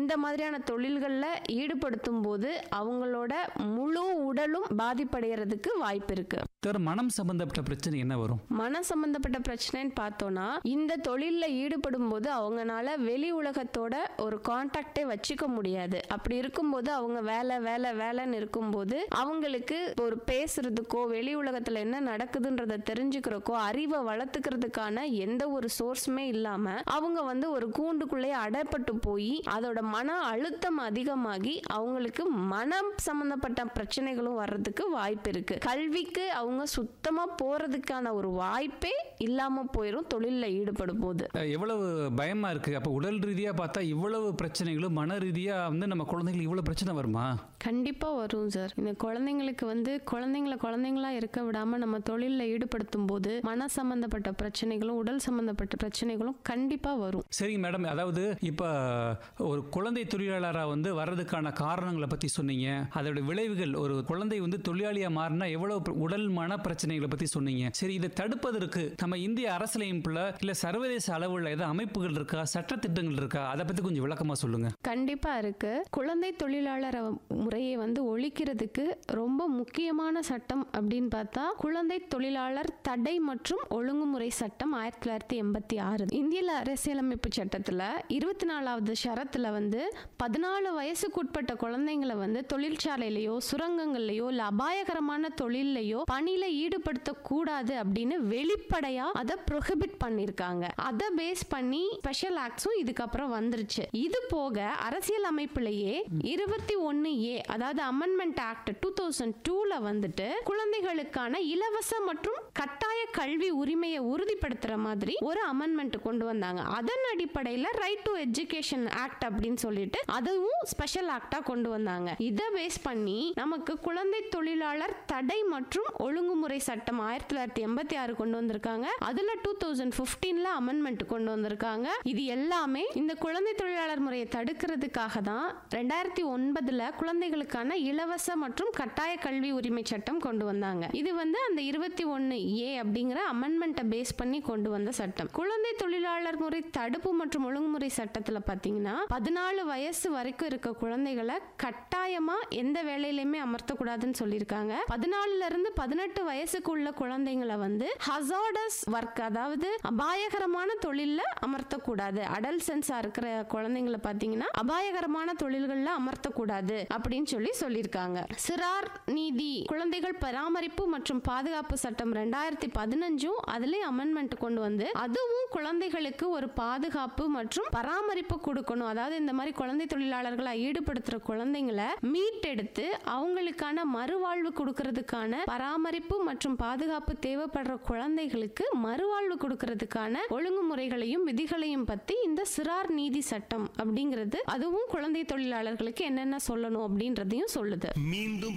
இந்த மாதிரியான தொழில்களில் ஈடுபடுத்தும் போது அவங்களோட முழு உடலும் பாதிப்படைகிறதுக்கு வாய்ப்பு இருக்கு சார் மனம் சம்பந்தப்பட்ட பிரச்சனை என்ன வரும் மன சம்பந்தப்பட்ட பிரச்சனைன்னு பார்த்தோம்னா இந்த தொழிலில் ஈடுபடும் போது அவங்கனால வெளி உலகத்தோட ஒரு கான்டாக்டே வச்சுக்க முடியாது அப்படி இருக்கும்போது அவங்க வேலை வேலை வேலைன்னு இருக்கும்போது அவங்களுக்கு ஒரு பேசுறதுக்கோ வெளி உலகத்தில் என்ன நடக்குதுன்றதை தெரிஞ்சுக்கிறக்கோ அறிவை வளர்த்துக்கிறதுக்கான எந்த ஒரு சோர்ஸுமே இல்லாம அவங்க வந்து ஒரு கூண்டுக்குள்ளே அடைப்பட்டு போய் அதோட மன அழுத்தம் அதிகமாகி அவங்களுக்கு மனம் சம்பந்தப்பட்ட பிரச்சனைகளும் வர்றதுக்கு வாய்ப்பு இருக்கு கல்விக்கு அவங்க சுத்தமா போறதுக்கான ஒரு வாய்ப்பே இல்லாம போயிடும் தொழில்ல ஈடுபடும் போது அஹ் எவ்வளவு பயமா இருக்கு அப்ப உடல் ரீதியா பார்த்தா இவ்வளவு பிரச்சனைகளும் மன ரீதியா வந்து நம்ம குழந்தைங்களுக்கு இவ்வளவு பிரச்சனை வருமா கண்டிப்பா வரும் சார் இந்த குழந்தைங்களுக்கு வந்து குழந்தைங்கள குழந்தைங்களா இருக்க விடாம நம்ம தொழில்ல ஈடுபடுத்தும் போது மன சம்பந்தப்பட்ட பிரச்சனைகளும் உடல் சம்பந்தப்பட்ட பிரச்சனைகளும் கண்டிப்பா வரும் சரிங்க மேடம் அதாவது இப்போ ஒரு குழந்தை தொழிலாளராக வந்து வர்றதுக்கான காரணங்களை பற்றி சொன்னீங்க அதோட விளைவுகள் ஒரு குழந்தை வந்து தொழிலாளியாக மாறினா எவ்வளோ பிர- உடல் மன பிரச்சனைகளை பற்றி சொன்னீங்க சரி இதை தடுப்பதற்கு நம்ம இந்திய அரசியலமைப்புல இல்லை சர்வதேச அளவில் ஏதாவது அமைப்புகள் இருக்கா சட்டத்திட்டங்கள் இருக்கா அதை பற்றி கொஞ்சம் விளக்கமாக சொல்லுங்க கண்டிப்பா இருக்கு குழந்தை தொழிலாளர் முறையை வந்து ஒழிக்கிறதுக்கு ரொம்ப முக்கியமான சட்டம் அப்படின்னு பார்த்தா குழந்தை தொழிலாளர் தடை மற்றும் ஒழுங்குமுறை சட்டம் ஆயிரத்தி தொள்ளாயிரத்தி எண்பத்தி ஆறு இந்திய அரசியலமைப்பு சட்டத்துல இருபத்தி நாலாவது ஷரத்துல வந்து பதினாலு வயசுக்குட்பட்ட குழந்தைங்களை வந்து தொழிற்சாலையிலயோ சுரங்கங்கள்லயோ இல்ல அபாயகரமான தொழிலையோ பணியில ஈடுபடுத்த கூடாது அப்படின்னு வெளிப்படையா அதை ப்ரொஹிபிட் பண்ணிருக்காங்க அதை பேஸ் பண்ணி ஸ்பெஷல் ஆக்ட்ஸும் இதுக்கப்புறம் வந்துருச்சு இது போக அரசியல் அமைப்பிலேயே இருபத்தி ஒன்னு ஏ அதாவது அமெண்ட்மெண்ட் ஆக்ட் டூ தௌசண்ட் டூல வந்துட்டு குழந்தைகளுக்கான இலவச மற்றும் கட்டாய கல்வி உரிமையை உறுதிப்படுத்துற மாதிரி ஒரு அமெண்ட்மெண்ட் கொண்டு வந்தாங்க அதன் அடிப்படையில் ரைட் டு எஜுகேஷன் ஆக்ட் அப்படின்னு சொல்லிட்டு அதுவும் ஸ்பெஷல் ஆக்டா கொண்டு வந்தாங்க இதை பேஸ் பண்ணி நமக்கு குழந்தை தொழிலாளர் தடை மற்றும் ஒழுங்குமுறை சட்டம் ஆயிரத்தி தொள்ளாயிரத்தி எண்பத்தி ஆறு கொண்டு வந்திருக்காங்க அதுல டூ தௌசண்ட் பிப்டீன்ல அமெண்ட்மெண்ட் கொண்டு வந்திருக்காங்க இது எல்லாமே இந்த குழந்தை தொழிலாளர் முறையை தடுக்கிறதுக்காக தான் ரெண்டாயிரத்தி ஒன்பதுல குழந்தைகளுக்கான இலவச மற்றும் கட்டாய கல்வி உரிமை சட்டம் கொண்டு வந்தாங்க இது வந்து அந்த இருபத்தி ஒன்னு ஏ அப்படிங்கிற அமெண்ட்மெண்ட்டை பேஸ் பண்ணி கொண்டு வந்த சட்டம் குழந்தை தொழிலாளர் முறை தடுப்பு மற்றும் ஒழுங்குமுறை சட்டத்துல பாத்தீங்கன்னா பதினாலு வயசு வரைக்கும் இருக்க குழந்தைகளை கட்டாயமா எந்த வேலையிலுமே அமர்த்தக்கூடாதுன்னு சொல்லியிருக்காங்க பதினாலுல இருந்து பதினெட்டு வயசுக்கு உள்ள குழந்தைங்களை வந்து ஹசார்டஸ் ஒர்க் அதாவது அபாயகரமான தொழில்ல அமர்த்தக்கூடாது அடல் சென்ஸா இருக்கிற குழந்தைங்களை பாத்தீங்கன்னா அபாயகரமான தொழில்கள்ல அமர்த்தக்கூடாது அப்படின்னு சொல்லி சொல்லியிருக்காங்க சிறார் நீதி குழந்தைகள் பராமரிப்பு மற்றும் பாதுகாப்பு சட்டம் ரெண்டாயிரத்தி பதினஞ்சும் அதுலயும் அமெண்ட்மெண்ட் கொண்டு வந்து அதுவும் குழந்தைகளுக்கு ஒரு பாதுகாப்பு மற்றும் பராமரிப்பு கொடுக்கணும் அதாவது இந்த மாதிரி குழந்தை தொழிலாளர்களா ஈடுபடுத்துற குழந்தைங்களை மீட்டெடுத்து அவங்களுக்கான மறுவாழ்வு கொடுக்கறதுக்கான பராமரிப்பு மற்றும் பாதுகாப்பு தேவைப்படுற குழந்தைகளுக்கு மறுவாழ்வு கொடுக்கறதுக்கான ஒழுங்குமுறைகளையும் விதிகளையும் பத்தி இந்த சிறார் நீதி சட்டம் அப்படிங்கிறது அதுவும் குழந்தை தொழிலாளர்களுக்கு என்னென்ன சொல்லணும் அப்படின்றதையும் சொல்லுது மீண்டும்